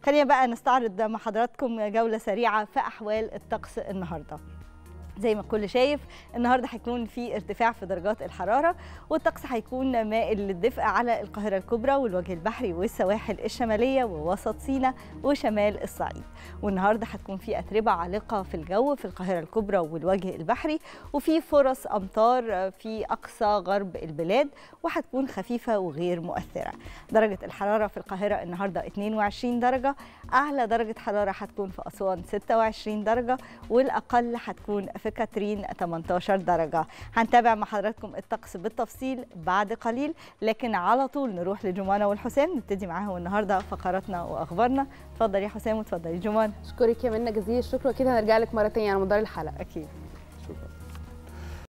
خلينا بقى نستعرض مع حضراتكم جوله سريعه في احوال الطقس النهارده زي ما الكل شايف النهارده هيكون في ارتفاع في درجات الحراره والطقس هيكون مائل للدفء على القاهره الكبرى والوجه البحري والسواحل الشماليه ووسط سيناء وشمال الصعيد والنهارده هتكون في اتربه عالقه في الجو في القاهره الكبرى والوجه البحري وفي فرص امطار في اقصى غرب البلاد وهتكون خفيفه وغير مؤثره درجه الحراره في القاهره النهارده 22 درجه اعلى درجه حراره هتكون في اسوان 26 درجه والاقل هتكون في كاترين 18 درجة هنتابع مع حضراتكم الطقس بالتفصيل بعد قليل لكن على طول نروح لجمانة والحسام نبتدي معاهم النهاردة فقراتنا وأخبارنا اتفضل يا حسام وتفضلي جمان اشكرك يا منى جزيل الشكر واكيد هنرجع لك مره ثانيه على مدار الحلقه أكيد